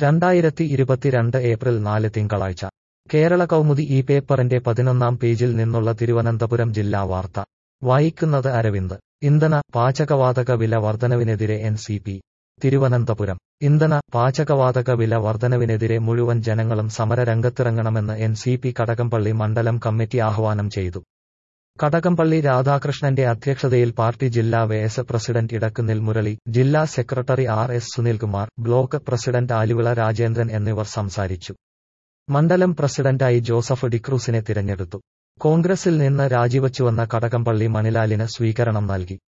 രണ്ടായിരത്തി ഇരുപത്തിരണ്ട് ഏപ്രിൽ നാല് തിങ്കളാഴ്ച കേരള കൗമുദി ഈ പേപ്പറിന്റെ പതിനൊന്നാം പേജിൽ നിന്നുള്ള തിരുവനന്തപുരം ജില്ലാ വാർത്ത വായിക്കുന്നത് അരവിന്ദ് ഇന്ധന പാചകവാതക വില വർധനവിനെതിരെ എൻ സി പി തിരുവനന്തപുരം ഇന്ധന പാചകവാതക വില വർധനവിനെതിരെ മുഴുവൻ ജനങ്ങളും സമരരംഗത്തിറങ്ങണമെന്ന് എൻ സി പി കടകംപള്ളി മണ്ഡലം കമ്മിറ്റി ആഹ്വാനം ചെയ്തു കടകംപള്ളി രാധാകൃഷ്ണന്റെ അധ്യക്ഷതയിൽ പാർട്ടി ജില്ലാ വൈസ് പ്രസിഡന്റ് ഇടക്കുന്നിൽ മുരളി ജില്ലാ secretary R S Sunilkumar block president Aluvila Rajendran എന്നിവർ സംസാരിച്ചു മണ്ഡലം പ്രസിഡന്റായി ജോസഫ് ഡിക്രൂസിനെ തിരഞ്ഞെടുത്തു കോൺഗ്രസിൽ നിന്ന് രാജിവച്ചുവന്ന കടകംപള്ളി മണിലാലിന് സ്വീകരണം നൽകി